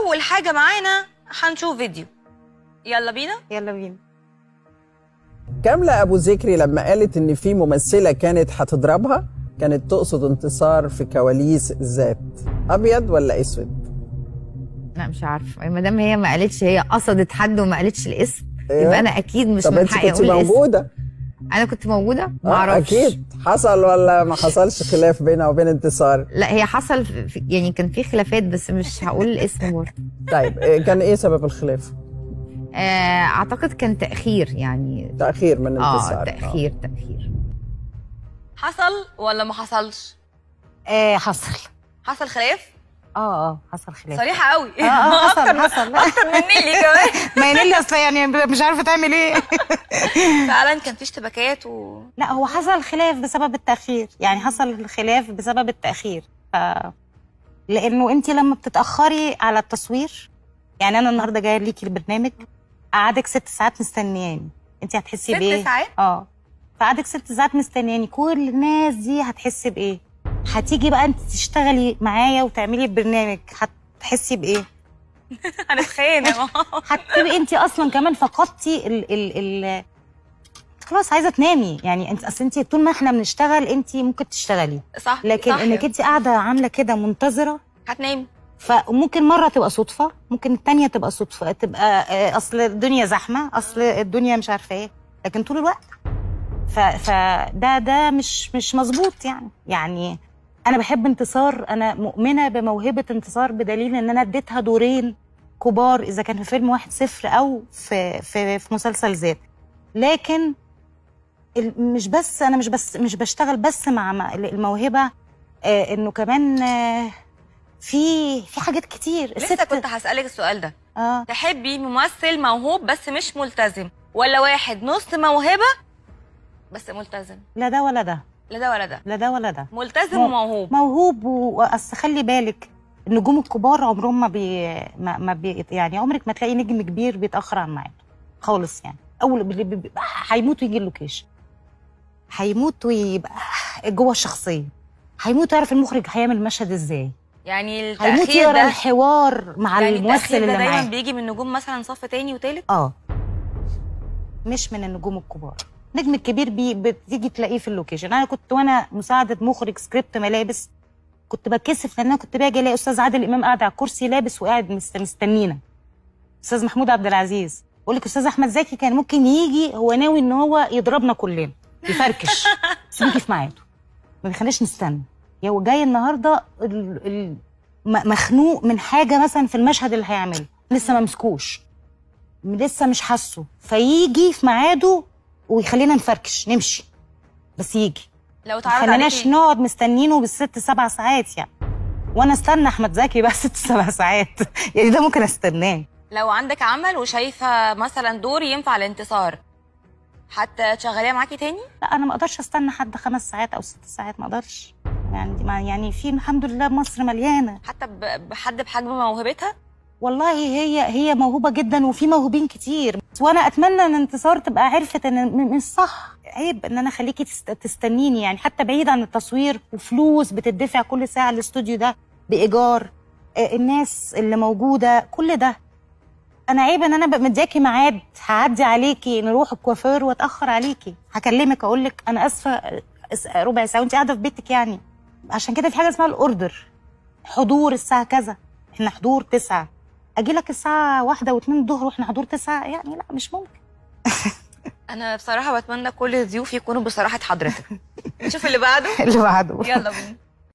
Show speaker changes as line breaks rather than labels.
اول حاجه معانا هنشوف فيديو يلا بينا
يلا بينا
كاملة أبو ذكري لما قالت إن في ممثلة كانت هتضربها كانت تقصد انتصار في كواليس الذات أبيض ولا أسود؟
لا مش عارفه ما دام هي ما قالتش هي قصدت حد وما قالتش الاسم
أيوة.
يبقى انا اكيد مش
طب
من
أنت
حقي
كنت
اقول الاسم
موجودة
انا كنت موجوده ما
آه،
اعرفش
أكيد حصل ولا ما حصلش خلاف بينها وبين انتصار
لا هي حصل في يعني كان في خلافات بس مش هقول الاسم برضه
طيب إيه كان إيه سبب الخلاف؟
آه، اعتقد كان تاخير يعني
تأخير من
اه
انتصار
تاخير تاخير
حصل ولا ما حصلش
آه حصل
حصل خلاف
اه اه حصل خلاف
صريحه قوي
اه اه حصل حصل
اكتر من نيلي كمان
ما نيلي اصل يعني مش عارفه تعمل ايه
فعلا كان في اشتباكات و
لا هو حصل خلاف بسبب التاخير يعني حصل خلاف بسبب التاخير ف لانه انت لما بتتاخري على التصوير يعني انا النهارده جايه ليكي البرنامج قعدك ست ساعات مستنياني انت هتحسي
ست
بايه
ساعات
اه فقعدك ست ساعات مستنياني كل الناس دي هتحس بايه هتيجي بقى انت تشتغلي معايا وتعملي البرنامج هتحسي بايه
هنتخانق
هتبقي انت اصلا كمان فقدتي ال ال ال خلاص عايزه تنامي يعني انت اصل انت طول ما احنا بنشتغل انت ممكن تشتغلي
صح
لكن
صح.
انك انت قاعده عامله كده منتظره
هتنامي
فممكن مره تبقى صدفه ممكن التانية تبقى صدفه تبقى آه، اصل الدنيا زحمه اصل الدنيا مش عارفه ايه لكن طول الوقت ف فده ده مش مش مظبوط يعني يعني انا بحب انتصار انا مؤمنه بموهبه انتصار بدليل ان انا اديتها دورين كبار اذا كان في فيلم واحد صفر او في في في مسلسل ذات لكن ال- مش بس انا مش بس مش بشتغل بس مع مع الموهبه آه انه كمان آه في في حاجات كتير
لسه كنت هسألك السؤال ده
اه
تحبي ممثل موهوب بس مش ملتزم ولا واحد نص موهبة بس ملتزم
لا ده ولا ده
لا ده ولا ده
لا ده ولا ده
ملتزم
مو-
وموهوب
موهوب واصل خلي بالك النجوم الكبار عمرهم ما بي ما, ما بي يعني عمرك ما تلاقي نجم كبير بيتاخر عن ميعاده خالص يعني اول بي- بي- بي- هيموت ويجي اللوكيشن هيموت ويبقى جوه الشخصيه هيموت ويعرف المخرج هيعمل المشهد ازاي
يعني
هيموت
التأخير
يقرا
ده
الحوار مع
يعني
الممثل
التأخير
اللي
ده دايما
معاه
بيجي من نجوم مثلا صف تاني وتالت
اه مش من النجوم الكبار النجم الكبير بي بتيجي تلاقيه في اللوكيشن انا كنت وانا مساعده مخرج سكريبت ملابس كنت بتكسف لان انا كنت باجي الاقي استاذ عادل امام قاعد على الكرسي لابس وقاعد مست- مستنينا استاذ محمود عبد العزيز اقول لك استاذ احمد زكي كان ممكن يجي هو ناوي ان هو يضربنا كلنا يفركش بس بيجي في ميعاده ما بيخليناش نستنى يا هو جاي النهارده ال- ال- م- مخنوق من حاجه مثلا في المشهد اللي هيعمله لسه ما مسكوش لسه مش حاسه فيجي في ميعاده ويخلينا نفركش نمشي بس يجي
لو
ما
تعرض
خليناش
عليكي
نقعد مستنينه بالست سبع ساعات يعني وانا استنى احمد زكي بقى ست سبع ساعات يعني ده ممكن استناه
لو عندك عمل وشايفه مثلا دور ينفع الانتصار حتى تشغليها معاكي تاني
لا انا ما اقدرش استنى حد خمس ساعات او ست ساعات ما اقدرش يعني دي ما يعني في الحمد لله مصر مليانه
حتى ب- بحد بحجم موهبتها
والله هي هي موهوبه جدا وفي موهوبين كتير وانا اتمنى ان انتصار تبقى عرفت ان م- مش صح عيب ان انا اخليكي تست- تستنيني يعني حتى بعيد عن التصوير وفلوس بتدفع كل ساعه الاستوديو ده بايجار آه، الناس اللي موجوده كل ده انا عيب ان انا ب- مدياكي ميعاد هعدي عليكي نروح الكوافير واتاخر عليكي هكلمك اقول لك انا اسفه آه، اس- ربع ساعه وانت قاعده في بيتك يعني عشان كده في حاجه اسمها الاوردر حضور الساعه كذا احنا حضور تسعة اجي لك الساعه واحدة واتنين الظهر واحنا حضور تسعة يعني لا مش ممكن
انا بصراحه بتمنى كل الضيوف يكونوا بصراحه حضرتك نشوف اللي بعده
اللي بعده
يلا بينا